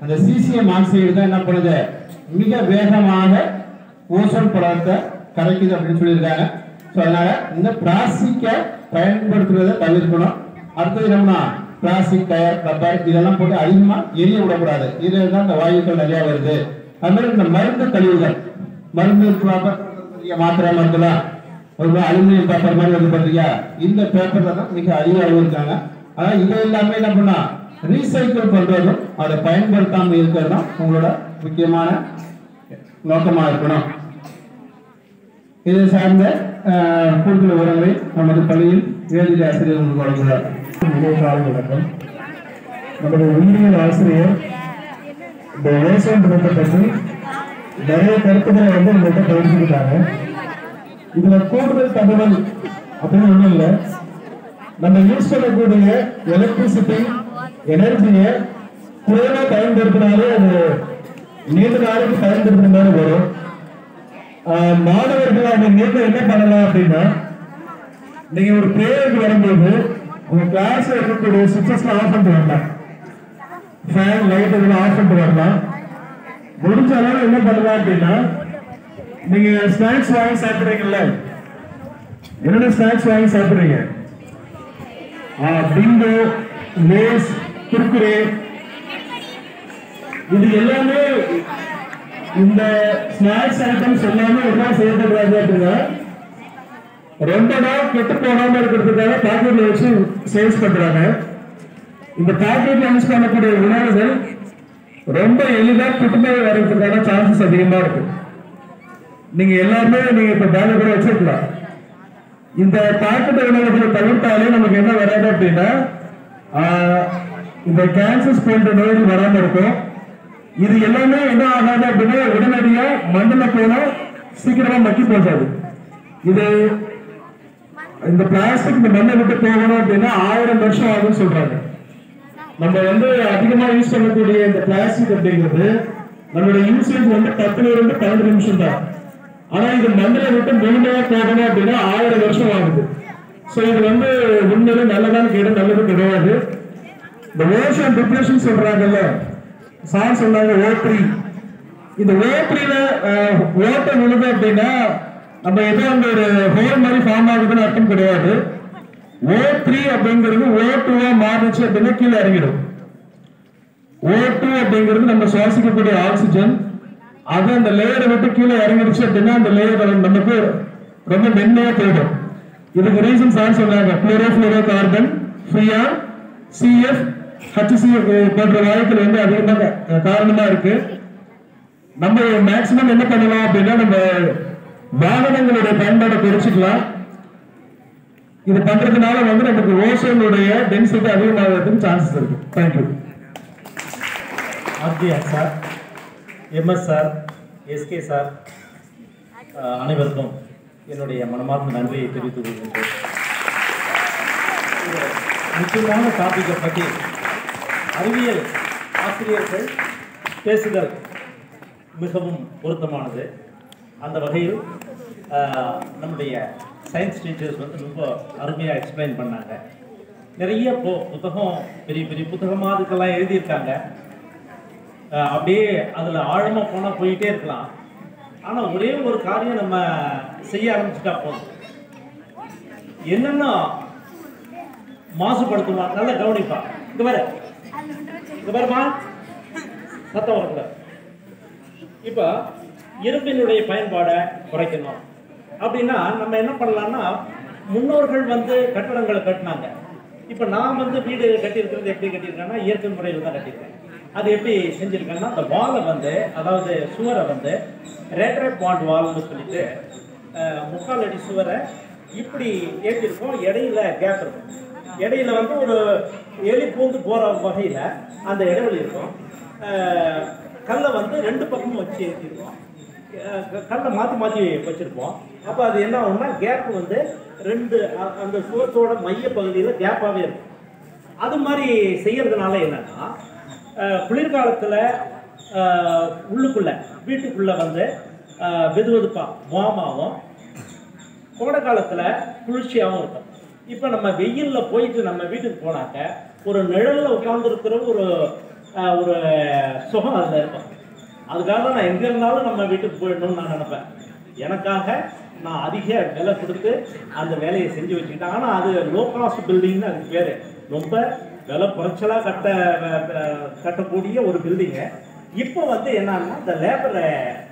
அந்த சிசிஎம் ஆக்சைடு தான் என்ன பண்ணுது மிக வேகமாக ஓசோன் படலத்தை கரைக்குது அப்படின்னு சொல்லியிருக்காங்க ஸோ அதனால இந்த பிளாஸ்டிக்கை பயன்படுத்துறதை தவிர்க்கணும் அடுத்தது என்னன்னா பிளாஸ்டிக் டயர் ரப்பர் இதெல்லாம் போட்டு அதிகமா எரிய விடக்கூடாது இதுல தான் இந்த வாயுக்கள் நிறைய வருது அது மாதிரி இந்த மருந்து கழிவுகள் மருந்து பேப்பர் மாத்திரை மருந்துலாம் ஒரு அலுமினியம் பேப்பர் மாதிரி வந்து பாத்தீங்க இந்த பேப்பர்ல தான் மிக அதிக அளவு இருக்காங்க ஆனா இது எல்லாமே என்ன பண்ணா ரீசைக்கிள் பண்றதும் அதை பயன்படுத்தாம இருக்கிறது தான் உங்களோட முக்கியமான நோக்கமா இருக்கணும் இது சார்ந்த அஹ், கூடுதல் விவரங்களை நமது பள்ளியில் வேதியியல் ஆசிரியர் உங்களுக்கு வழங்குகிறார் காலை வணக்கம் நமது உயிரியல் ஆசிரியர் இந்த ஓசோன் தினத்தை பற்றி நிறைய கருத்துக்களை வந்து உங்கள்கிட்ட பகிர்ந்துக்கிட்டாங்க இதுல கூடுதல் தகவல் அப்படின்னு ஒண்ணும் இல்லை நம்ம யூஸ் பண்ணக்கூடிய எலக்ட்ரிசிட்டி எனர்ஜியை குறைவா பயன்படுத்தினாலே அது நீண்ட நாளைக்கு பயன்படுத்துற மாதிரி வரும் ஆஹ் மாணவர்கள் அவங்க நீங்க என்ன பண்ணலாம் அப்படின்னா நீங்க ஒரு பிரேயருக்கு வரும்போது உங்க கிளாஸ்ல இருக்கக்கூடிய சுவிட்சஸ்லாம் ஆஃப் பண்ணிட்டு வரலாம் ஃபேன் லைட் இதெல்லாம் ஆஃப் பண்ணிட்டு வரலாம் முடிஞ்ச அளவு என்ன பண்ணலாம் அப்படின்னா நீங்க ஸ்நாக்ஸ் வாங்கி சாப்பிடுறீங்கல்ல என்னென்ன ஸ்நாக்ஸ் வாங்கி சாப்பிடுறீங்க பிங்கோ லேஸ் குர்குரே இது எல்லாமே இந்த ஸ்நாக்ஸ் ஐட்டம்ஸ் எல்லாமே என்ன செய்யப்படுறாங்க அப்படின்னா ரொம்ப நாள் கெட்டு போகாம இருக்கிறதுக்காக பாக்கெட்ல வச்சு சேல்ஸ் பண்றாங்க இந்த பாக்கெட்ல யூஸ் பண்ணக்கூடிய உணவுகள் ரொம்ப எளிதா புற்றுநோய் வர்றதுக்கான சான்சஸ் அதிகமா இருக்கு நீங்க எல்லாருமே நீங்க இப்ப பேங்க் கூட வச்சிருக்கலாம் இந்த பாக்கெட் உணவுகளை தவிர்த்தாலே நமக்கு என்ன வராது அப்படின்னா ஆஹ், இந்த கேன்சர்ஸ் போன்ற நோய்கள் வராம இருக்கும் இது எல்லாமே என்ன ஆகாது அப்படின்னா உடனடியா மண்ணுல போனா சீக்கிரமா மக்கி போகாது இது இந்த பிளாஸ்டிக் இந்த மண்ணை விட்டு போகணும் அப்படின்னா ஆயிரம் வருஷம் ஆகும்னு சொல்றாங்க நம்ம வந்து அதிகமா யூஸ் பண்ணக்கூடிய இந்த பிளாஸ்டிக் அப்படிங்கிறது நம்மளுடைய யூசேஜ் வந்து பத்துல இருந்து பன்னெண்டு நிமிஷம் தான் ஆனா இது மண்ணில விட்டு முழுமையா போகணும் அப்படின்னா ஆயிரம் வருஷம் ஆகுது சோ இது வந்து உண்மையில நல்லதான்னு கேட்டு நல்லது கிடையாது இந்த ஓஷன் டிப்ரெஷன் சொல்றாங்கல்ல சார் சொன்னாங்க ஓ இந்த ஓட்ரியில ஓட்ட விழுது அப்படின்னா நம்ம ஏதோ அந்த ஒரு ஹோல் மாதிரி ஃபார்ம் ஆகுதுன்னு அர்த்தம் கிடையாது ஓ த்ரீ அப்படிங்கிறது ஓ டூவா மாறுச்சு அப்படின்னா கீழே இறங்கிடும் ஓ டூ அப்படிங்கிறது நம்ம சுவாசிக்கக்கூடிய ஆக்சிஜன் அது அந்த லேயரை விட்டு கீழே இறங்கிடுச்சு அப்படின்னா அந்த லேயர் நமக்கு ரொம்ப மென்மையா போயிடும் இதுக்கு ரீசன் சார் சொன்னாங்க குளோரோஃபுளோரோ கார்பன் ஃப்ரீயா சிஎஃப் ஹச்சிசிஎஃப் போன்ற வாயுக்கள் வந்து அதிகமாக அஹ், காரணமா இருக்கு நம்ம மேக்சிமம் என்ன பண்ணலாம் அப்படின்னா நம்ம வாகனங்களுடைய பயன்பாடை குறைச்சிக்கலாம் இது பண்றதுனால வந்து நமக்கு ஓசோனுடைய டென்சிட்டி அதிகமாகிறதுக்கு சான்சஸ் இருக்கு thank you R T R sir M S sir S K sir அஹ், அனைவருக்கும் என்னுடைய மனமார்ந்த நன்றியை தெரிவித்துக் கொள்கின்றேன் ஒரு முக்கியமான டாப்பிக்கை பற்றி அறிவியல் ஆசிரியர்கள் பேசுதல் மிகவும் பொருத்தமானது அந்த வகையில் அஹ், நம்முடைய சயின்ஸ் டீச்சர்ஸ் வந்து ரொம்ப அருமையாக எக்ஸ்பிளைன் பண்ணாங்க நிறைய போ புத்தகம் பெரிய பெரிய புத்தகமாக அதுக்கெல்லாம் எழுதியிருக்காங்க அஹ் அப்படியே அதில் ஆழமாக போனால் போயிட்டே இருக்கலாம் ஆனால் ஒரே ஒரு காரியம் நம்ம செய்ய ஆரம்பிச்சுட்டா போதும் என்னென்ன மாசுபடுத்துமா நல்லா கவனிப்பா இங்க பாரு இங்க பாருமா சத்தம் வரக்கூடாது இப்போ இரும்பினுடைய பயன்பாடை குறைக்கணும் அப்படின்னா நம்ம என்ன பண்ணலாம்னா முன்னோர்கள் வந்து கட்டடங்களை கட்டினாங்க இப்போ நான் வந்து வீடு கட்டியிருக்கிறது எப்படி கட்டியிருக்கேன்னா இயற்கை முறையில் தான் கட்டியிருக்கேன் அது எப்படி செஞ்சிருக்கேன்னா அந்த வாலை வந்து அதாவது சுவரை வந்து ரேட்ரேட் பாண்ட் வால்னு சொல்லிட்டு அஹ், முக்கால் அடி சுவரை இப்படி ஏற்றிருக்கோம் இடையில கேப் இருக்கும் இடையில வந்து ஒரு எலி பூந்து போகிற வகையில் அந்த இடைவெளி இருக்கும் அஹ், கல்லை வந்து ரெண்டு பக்கமும் வச்சு ஏற்றிருக்கோம் அஹ் க- கல்லை மாற்றி மாற்றி வச்சுருப்போம் அப்போ அது என்ன ஆகும்னா கேப் வந்து ரெண்டு அ- அந்த சுவத்தோட மைய பகுதியில் கேப்பாகவே இருக்கும் அது மாதிரி செய்யறதுனால என்னன்னா அஹ், குளிர்காலத்துல அஹ், உள்ளுக்குள்ள வீட்டுக்குள்ள வந்து அஹ், வெதுவெதுப்பா வாமாவும் கோடை காலத்துல குளிர்ச்சியாகவும் இருக்கும் இப்போ நம்ம வெயில்ல போயிட்டு நம்ம வீட்டுக்கு போனாக்க ஒரு நிழல்ல உட்கார்ந்துருக்கிற ஒரு ஆஹ், ஒரு சுகம் அதில் இருக்கும் அதுக்காக நான் எங்க இருந்தாலும் நம்ம வீட்டுக்கு போயிடணும்னு நான் நினைப்பேன் எனக்காக நான் அதிக விலை கொடுத்து அந்த வேலையை செஞ்சு வச்சுக்கிட்டேன் ஆனால் அது லோ காஸ்ட் பில்டிங்னு அதுக்கு பேர் ரொம்ப விலை குறைச்சலாக கட்ட அஹ், அஹ், கட்டக்கூடிய ஒரு பில்டிங்கு இப்போ வந்து என்னன்னா இந்த லேபரை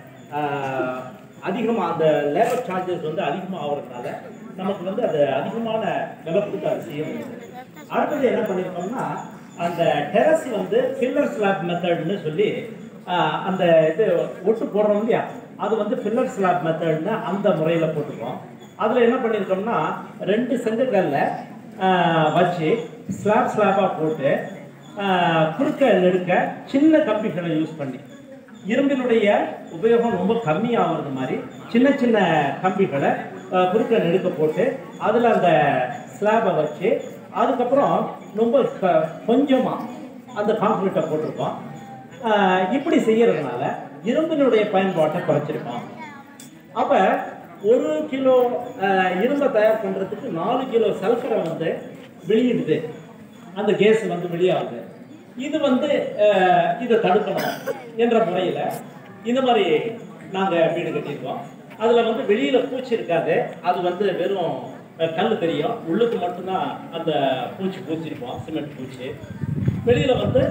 அதிகமாக அந்த லேபர் சார்ஜஸ் வந்து அதிகமாக ஆகிறதுனால நமக்கு வந்து அது அதிகமான விலை கொடுத்து அது செய்ய முடியுது அடுத்தது என்ன பண்ணியிருக்கோம்னா அந்த டெரஸ் வந்து ஃபில்லர் ஸ்லாப் மெத்தட்னு சொல்லி ஆஹ், அந்த இது ஒட்டு போடுறோம் இல்லையா அது வந்து ஃபில்லர் ஸ்லாப் மெத்தட்னு அந்த முறையில் போட்டிருக்கோம் அதில் என்ன பண்ணியிருக்கோம்னா ரெண்டு செங்கல்ல ஆஹ், வச்சு ஸ்லாப் ஸ்லாப்பாக போட்டு ஆஹ், குறுக்க நெடுக்க சின்ன கம்பிகளை யூஸ் பண்ணி இரும்பினுடைய உபயோகம் ரொம்ப கம்மியாகிறது மாதிரி சின்ன சின்ன கம்பிகளை அஹ், குறுக்க நெடுக்க போட்டு அதில் அந்த ஸ்லாபை வச்சு அதுக்கப்புறம் ரொம்ப க- கொஞ்சமா அந்த கான்கிரீட்டை போட்டிருக்கோம் அஹ், இப்படி செய்யறதுனால இரும்பினுடைய பயன்பாட்டை குறைச்சிருக்கோம் அப்ப ஒரு கிலோ அஹ், இரும்பை தயார் பண்றதுக்கு நாலு கிலோ சல்ஃபரை வந்து வெளியிடுது அந்த கேஸ் வந்து வெளியாகுது இது வந்து அஹ், இதை தடுக்கணும் என்ற முறையில் இந்த மாதிரி நாங்கள் வீடு கட்டியிருக்கோம் அதில் வந்து வெளியில் பூச்சி இருக்காது அது வந்து வெறும் அஹ், கல் தெரியும் உள்ளுக்கு மட்டும்தான் அந்த பூச்சி பூச்சிருப்போம் சிமெண்ட் பூச்சி வெளியில் வந்து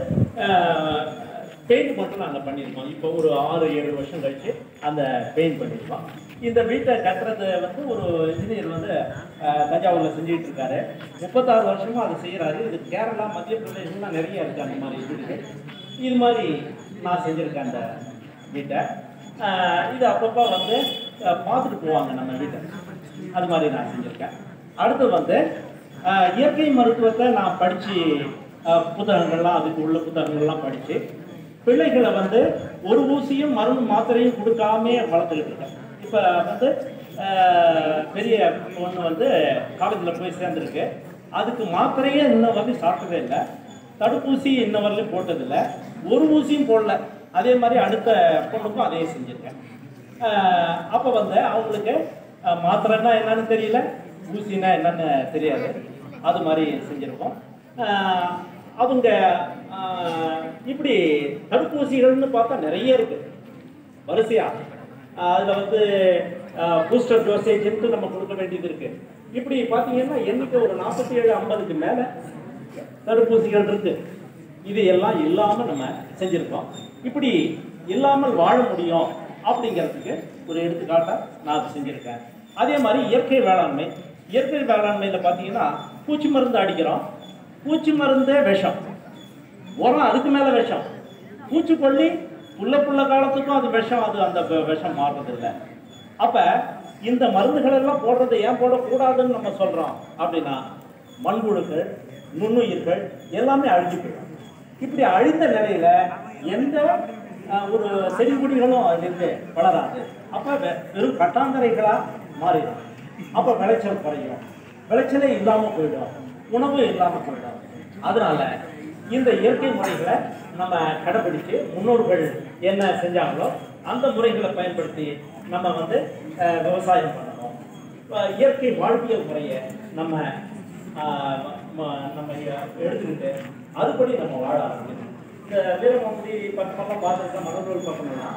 பெயிண்ட் மட்டும் நாங்கள் பண்ணியிருக்கோம் இப்போ ஒரு ஆறு ஏழு வருஷம் கழிச்சு அந்த பெயிண்ட் பண்ணியிருக்கோம் இந்த வீட்டை கட்டுறது வந்து ஒரு இன்ஜினியர் வந்து அஹ், தஞ்சாவூரில் செஞ்சுட்டு இருக்காரு முப்பத்தாறு வருஷமா அதை செய்கிறாரு இது கேரளா மத்திய பிரதேசம்லாம் நிறைய இருக்கு அந்த மாதிரி வீடு இது மாதிரி நான் செஞ்சுருக்கேன் அந்த வீட்டை அஹ், இது அப்பப்போ வந்து அஹ், பார்த்துட்டு போவாங்க நம்ம வீட்டை அது மாதிரி நான் செஞ்சுருக்கேன் அடுத்து வந்து அஹ், இயற்கை மருத்துவத்தை நான் படித்து புத்தகங்கள்லாம் அதுக்கு உள்ள புத்தகங்கள்லாம் படித்து பிள்ளைகளை வந்து ஒரு ஊசியும் மருந்து மாத்திரையும் கொடுக்காம வளர்த்துக்கிட்டு இருக்கேன் இப்போ வந்து அஹ், பெரிய பொண்ணு வந்து காலேஜில் போய் சேர்ந்துருக்கு அதுக்கு மாத்திரையே இன்ன வரையும் சாப்பிட்டதே இல்லை தடுப்பூசி இன்ன வரையிலும் போட்டதில்லை ஒரு ஊசியும் போடல அதே மாதிரி அடுத்த பொண்ணுக்கும் அதே செஞ்சுருக்கேன் அப்போ வந்து அவங்களுக்கு அஹ், மாத்திரைன்னா என்னன்னு தெரியல ஊசினா என்னன்னு தெரியாது அது மாதிரி செஞ்சுருக்கோம் அஹ், அவங்க அஹ், இப்படி தடுப்பூசிகள்னு பார்த்தா நிறைய இருக்கு வரிசையா அஹ், அதுல வந்து பூஸ்டர் டோசேஜ்ன்ட்டு நம்ம கொடுக்க வேண்டியது இருக்கு இப்படி பார்த்தீங்கன்னா எண்ணிக்கை ஒரு நாற்பத்தி ஏழு ஐம்பதுக்கு மேலே தடுப்பூசிகள் இருக்கு இது எல்லாம் இல்லாம நம்ம செஞ்சிருக்கோம் இப்படி இல்லாமல் வாழ முடியும் அப்படிங்கிறதுக்கு ஒரு எடுத்துக்காட்டா நான் அது செஞ்சிருக்கேன் அதே மாதிரி இயற்கை வேளாண்மை இயற்கை வேளாண்மையில பார்த்தீங்கன்னா பூச்சி மருந்து அடிக்கிறோம் பூச்சி மருந்தே விஷம் உரம் அதுக்கு மேல விஷம் பூச்சிக்கொல்லி புள்ள புள்ள காலத்துக்கும் அது விஷம் அது அந்த வ- விஷம் மாறுறதில்லை அப்ப இந்த மருந்துகள் எல்லாம் போடுறது ஏன் போடக்கூடாதுன்னு நம்ம சொல்றோம் அப்படின்னா மண்புழுக்கள் நுண்ணுயிர்கள் எல்லாமே அழிஞ்சு போயிடும் இப்படி அழிந்த நிலையில எந்த அஹ், ஒரு செடி கொடிகளும் அதிலிருந்து வளராது அப்ப வெ- வெறும் கட்டாந்தரைகளா மாறிடும் அப்ப விளைச்சல் குறையும் விளைச்சலே இல்லாம போயிடும் உணவு இல்லாம போயிடும் அதனால இந்த இயற்கை முறைகளை நம்ம கடைபிடிச்சு முன்னோர்கள் என்ன செஞ்சாங்களோ அந்த முறைகளை பயன்படுத்தி நம்ம வந்து அஹ், விவசாயம் பண்ணணும் அஹ், இயற்கை வாழ்வியல் முறையை நம்ம அஹ், ம- நம்ம எடுத்துக்கிட்டு அதுபடி நம்ம வாழ ஆரம்பிக்கணும் இந்த வீரமாமுடி பக்கமெல்லாம் பார்த்துருக்க மணலூர் பக்கமெல்லாம்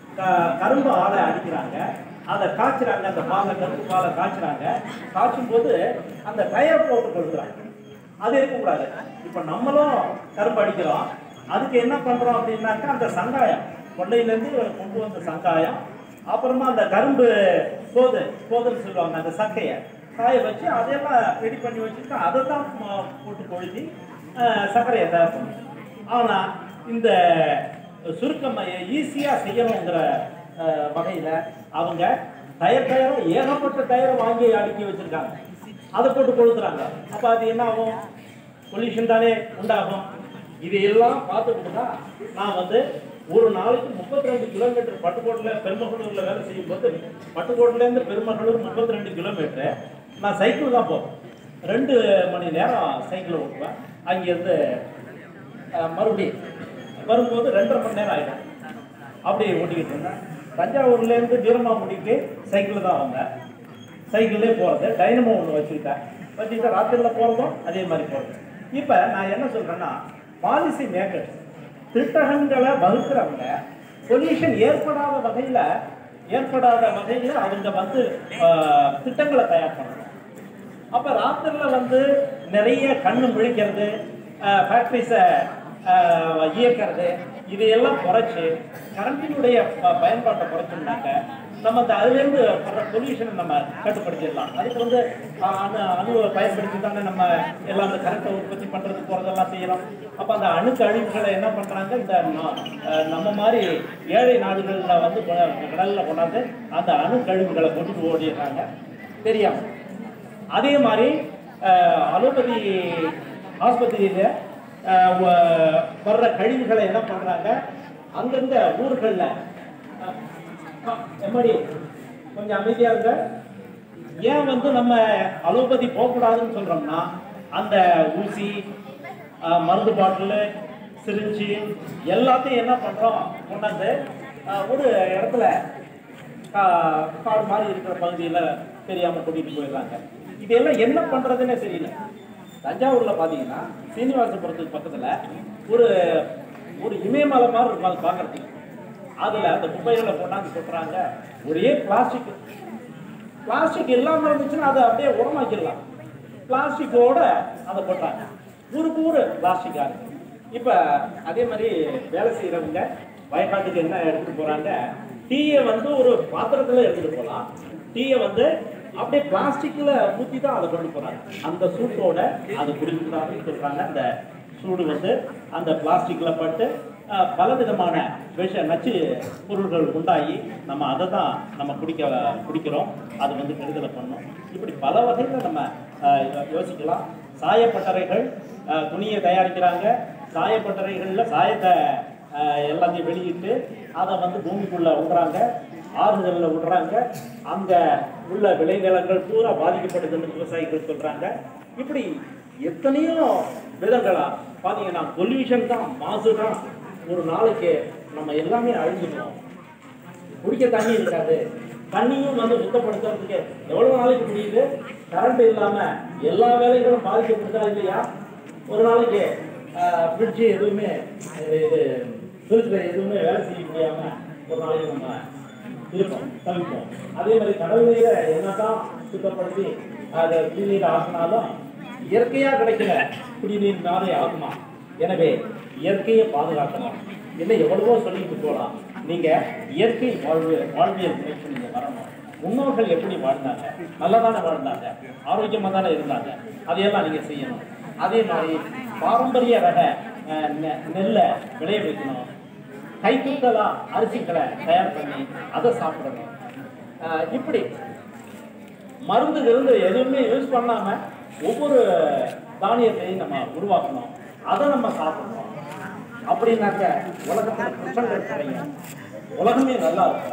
க- கரும்பு ஆலை அடிக்கிறாங்க அதை காய்ச்சுறாங்க அந்த பாலை கரும்பு பாலை காய்ச்சுறாங்க காய்ச்சும் போது அந்த டயர் போட்டு கொடுக்குறாங்க அது இருக்கக்கூடாது இப்போ நம்மளும் கரும்பு அடிக்கிறோம் அதுக்கு என்ன பண்றோம் அப்படின்னாக்கா அந்த சங்காயம் கொள்ளையிலேருந்து கொண்டு வந்த சங்காயம் அப்புறமா அந்த கரும்பு கோது கோதுன்னு சொல்லுவாங்க அந்த சக்கையை காய வச்சு அதையெல்லாம் ரெடி பண்ணி வச்சுட்டு அதை தான் ம- போட்டு கொழுத்தி அஹ், சர்க்கரையை தயார் பண்ணும் ஆனால் இந்த சுருக்கம் ஈஸியாக செய்யணுங்கிற அஹ், வகையில அவங்க டயர் டயரும் ஏகப்பட்ட டயரை வாங்கி அடுக்கி வச்சிருக்காங்க அதை போட்டு கொளுத்துறாங்க அப்ப அது என்ன ஆகும் பொல்யூஷன் தானே உண்டாகும் இது எல்லாம் பார்த்துக்கிட்டு தான் நான் வந்து ஒரு நாளைக்கு முப்பத்தி ரெண்டு கிலோமீட்டர் பட்டுக்கோட்டில் பெருமகளூரில் வேலை செய்யும் போது பட்டுக்கோட்டிலேருந்து பெருமகளூர் முப்பத்தி ரெண்டு கிலோமீட்டர் நான் சைக்கிள் தான் போவேன் ரெண்டு மணி நேரம் சைக்கிள் ஓட்டுவேன் அங்கேருந்து அஹ், மறுபடியும் வரும்போது ரெண்டரை மணி நேரம் ஆகிடும் அப்படியே ஓட்டிக்கிட்டு இருந்தேன் தஞ்சாவூர்லேருந்து வீரமாமுடிக்கு சைக்கிள் தான் வந்தேன் சைக்கிள்லேயே போகிறது டைனமோ ஒன்று வச்சுக்கிட்டேன் வச்சுக்கிட்டு ராத்திரியில் போகிறதும் அதே மாதிரி போகிறது இப்போ நான் என்ன சொல்கிறேன்னா பாலிசி மேக்கர்ஸ் திட்டங்களை வகுக்கிறவங்க பொல்யூஷன் ஏற்படாத வகையில ஏற்படாத வகையில அவங்க வந்து ஆஹ், திட்டங்களை தயார் பண்ணணும் அப்ப ராத்திரில வந்து நிறைய கண்ணு முழிக்கிறது ஃபேக்டரிஸை இயக்கிறது இதையெல்லாம் குறைச்சு கரண்டினுடைய ப- பயன்பாட்டை குறைச்சோம்னாக்க நம்ம அந்த அதுலேருந்து வர்ற பொல்யூஷனை நம்ம கட்டுப்படுத்திடலாம் அதுக்கு வந்து அஹ், அணு அணுவை பயன்படுத்தி தானே நம்ம எல்லாம் அந்த கரண்ட்டை உற்பத்தி பண்ணுறது போகிறதெல்லாம் செய்யலாம் அப்போ அந்த அணு கழிவுகளை என்ன பண்ணுறாங்க இந்த நா- அஹ், நம்ம மாதிரி ஏழை நாடுகளில் வந்து கொ- கடல்ல கொண்டாந்து அந்த அணு கழிவுகளை கொண்டுட்டு ஓடிடுறாங்க தெரியாமல் அதே மாதிரி அஹ், அலோபதி ஆஸ்பத்திரியில் வர்ற கழிவுகளை என்ன பண்றாங்க அந்தந்த ஊர்களில் எம்மாடி கொஞ்சம் அமைதியா இருங்க ஏன் வந்து நம்ம அலோபதி போகக்கூடாதுன்னு சொல்றோம்னா அந்த ஊசி அஹ், மருந்து பாட்டில் சிரிஞ்சு எல்லாத்தையும் என்ன பண்றோம் கொண்டாந்து அஹ், ஒரு இடத்துல கா- காடு மாதிரி இருக்கிற பகுதியில் தெரியாம கூட்டிட்டு போயிடுறாங்க இதெல்லாம் என்ன பண்றதுன்னே தெரியல தஞ்சாவூர்ல பாத்தீங்கன்னா சீனிவாசபுரத்துக்கு பக்கத்துல ஒரு ஒரு இமயமலை மாதிரி இருக்கும் அது பார்க்கறதுக்கு அதுல அந்த குப்பைகளை கொண்டாந்து கொட்டுறாங்க ஒரே பிளாஸ்டிக் பிளாஸ்டிக் இல்லாம இருந்துச்சுன்னா அதை அப்படியே உரமாக்கிடலாம் பிளாஸ்டிக்கோட அதை கொட்டுறாங்க ஊருக்கு ஊரு பிளாஸ்டிக்கா இருக்கு இப்ப அதே மாதிரி வேலை செய்யறவங்க வயக்காட்டுக்கு என்ன எடுத்துட்டு போறாங்க டீயை வந்து ஒரு பாத்திரத்துல எடுத்துட்டு போகலாம் டீயை வந்து அப்படியே பிளாஸ்டிக்ல ஊத்தி தான் அதை கொண்டு போறாங்க அந்த சூட்டோட அதை குடிக்கிறாங்கன்னு சொல்றாங்க அந்த சூடு வந்து அந்த பிளாஸ்டிக்ல பட்டு அஹ், பலவிதமான விஷ நச்சு பொருள்கள் உண்டாகி நம்ம அதை தான் நம்ம குடிக்க குடிக்கிறோம் அது வந்து கெடுதலை பண்ணும் இப்படி பல வகையில் நம்ம அஹ், யோ- யோசிக்கலாம் சாயப்பட்டறைகள் அஹ், துணியை தயாரிக்கிறாங்க சாயப்பட்டறைகளில் சாயத்தை அஹ், எல்லாத்தையும் வெளியிட்டு அதை வந்து பூமிக்குள்ள விடுறாங்க ஆறுகளில் விடுறாங்க அங்க உள்ள விளைநிலங்கள் பூரா பாதிக்கப்படுதுன்னு விவசாயிகள் சொல்றாங்க இப்படி எத்தனையோ விதங்களா பாத்தீங்கன்னா பொல்யூஷன் தான் மாசு தான் ஒரு நாளைக்கு நம்ம எல்லாமே அழிஞ்சிடுவோம் குடிக்க தண்ணி இருக்காது தண்ணியும் வந்து சுத்தப்படுத்துறதுக்கு எவ்வளவு நாளைக்கு முடியுது கரண்ட் இல்லாம எல்லா வேலைகளும் பாதிக்கப்படுதா இல்லையா ஒரு நாளைக்கு ஃப்ரிட்ஜ் எதுவுமே அஹ், இது ஃப்ரிட்ஜில் எதுவுமே வேலை செய்ய முடியாம ஒரு நாளைக்கு நம்ம இருப்போம் தவிப்போம் அதே மாதிரி கடல் நீரை என்னதான் சுத்தப்படுத்தி அதை குடிநீர் ஆக்கினாலும் இயற்கையா கிடைக்கிற குடிநீர் நாளே ஆகுமா எனவே இயற்கையை பாதுகாக்கணும் இன்னும் எவ்வளவோ சொல்லிட்டு போகலாம் நீங்க இயற்கை வாழ்வு வாழ்வியல் முறைக்கு நீங்க வரணும் முன்னோர்கள் எப்படி வாழ்ந்தாங்க நல்லா தானே வாழ்ந்தாங்க ஆரோக்கியமா தானே இருந்தாங்க அதையெல்லாம் நீங்க செய்யணும் அதே மாதிரி பாரம்பரிய ரக அஹ், நெ- நெல்லை விளைய வைக்கணும் கைக்குத்தலா அரிசிகளை தயார் பண்ணி அதை சாப்பிடணும் அஹ், இப்படி மருந்து கிருந்து எதுவுமே யூஸ் பண்ணாம ஒவ்வொரு தானியத்தையும் நம்ம உருவாக்கணும் அதை நம்ம சாப்பிடணும் அப்படின்னாக்க உலகத்துல குற்றங்கள் குறையும் உலகமே நல்லா இருக்கும்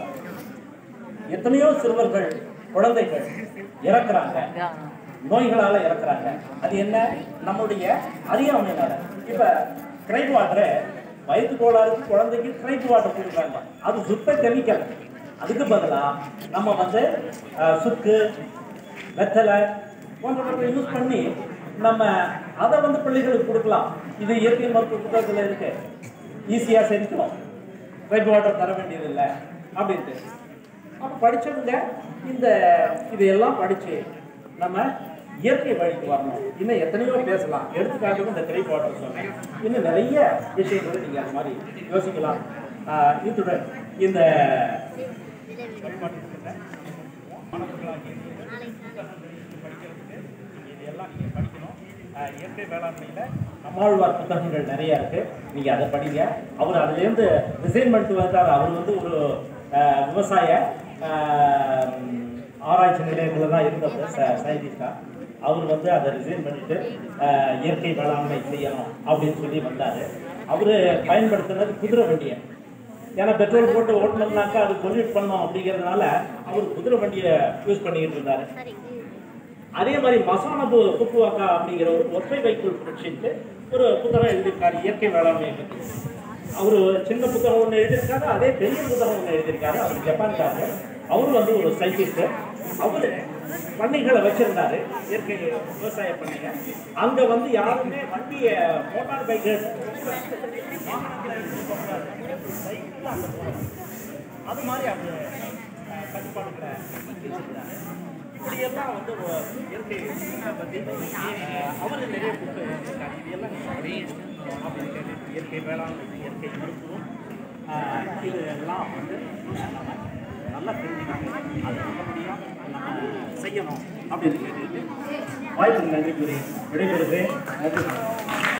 எத்தனையோ சிறுவர்கள் குழந்தைகள் இறக்குறாங்க நோய்களால இறக்குறாங்க அது என்ன நம்முடைய அறியாமையினால இப்ப கிரைப் வாட்டரை வயிற்று கோளாறுக்கு குழந்தைக்கு கிரைப் வாட்டர் கொடுக்குறாங்க அது சுத்த கெமிக்கல் அதுக்கு பதிலா நம்ம வந்து அஹ், சுக்கு வெத்தலை போன்றவற்றை யூஸ் பண்ணி நம்ம அதை வந்து பிள்ளைகளுக்கு கொடுக்கலாம் இது இயற்கை மருத்துவ புத்தகத்தில் இருக்கு ஈஸியா செஞ்சுக்கலாம் கிரைப் வாட்டர் தர வேண்டியதில்லை அப்படின்ட்டு அப்போ படிச்சவங்க இந்த இதையெல்லாம் படிச்சு நம்ம இயற்கை வழிக்கு வரணும் இன்னும் எத்தனையோ பேசலாம் எடுத்துக்காட்டுக்கு இந்த கிரைப் வாட்டர் சொன்னேன் இன்னும் நிறைய விஷயங்களை நீங்க அந்த மாதிரி யோசிக்கலாம் ஆஹ் இத்துடன் இந்த மாணவர்களாகிய படிக்கிறதுக்கு இதெல்லாம் நீங்க படிக்கணும் ஆஹ் இயற்கை வேளாண்மையில நம்மாழ்வார் புத்தகங்கள் நிறைய இருக்கு நீங்க அதை படிங்க அவர் அதுல இருந்து ரிசைன் பண்ணிட்டு வந்தார் அவர் வந்து ஒரு ஆஹ், விவசாய ஆஹ், ஆராய்ச்சி நிலையத்துல தான் இருந்தவர் சயின்டிஸ்டா அவர் வந்து அதை ரிசைன் பண்ணிட்டு ஆஹ், இயற்கை வேளாண்மை செய்யணும் அப்படின்னு சொல்லி வந்தாரு அவரு பயன்படுத்தினது குதிரை வண்டியை ஏன்னா பெட்ரோல் போட்டு ஓட்டணும்னாக்கா அது பொல்யூட் பண்ணும் அப்படிங்கிறதுனால அவர் குதிரை வண்டியை யூஸ் பண்ணிக்கிட்டு இருந்தாரு அதே மாதிரி மசானபு குப்புவாக்கா அப்படிங்கிற ஒரு ஒற்றை வைக்கோல் புரட்சிட்டு ஒரு புத்தகம் எழுதியிருக்காரு இயற்கை வேளாண்மையை பற்றி அவர் சின்ன புத்தகம் ஒன்று எழுதியிருக்காரு அதே பெரிய புத்தகம் ஒன்று எழுதியிருக்காரு அவர் ஜப்பான்காரர் அவரும் வந்து ஒரு சயின்டிஸ்ட் அவரு பண்ணைகளை வச்சிருந்தாரு இயற்கை விவசாய பண்ணைங்க அங்க வந்து யாருமே வண்டியை மோட்டார் பைக் வாகனங்களை எடுத்துட்டு போகக்கூடாது. சைக்கிள்ல அங்க போகணும். அது மாதிரி அவங்க அஹ், கட்டுப்பாடுகளை வச்சிருந்தாரு இப்படியெல்லாம் வந்து ஒரு இயற்கை பற்றி அவர் நிறைய புக்கு எழுதியிருக்காரு இதெல்லாம் நீங்க படிக்கணும் அப்படின்னு கேட்டு இயற்கை வேளாண் இயற்கை மருத்துவம் ஆஹ், இது எல்லாம் வந்து நம்ம நல்லா தெரிஞ்சுக்கணும் அது நல்லபடியாக நம்ம செய்யணும் அப்படின்னு கேட்டுட்டு வாய்ப்பு நன்றி கூறி விடைபெறுகிறேன் நன்றி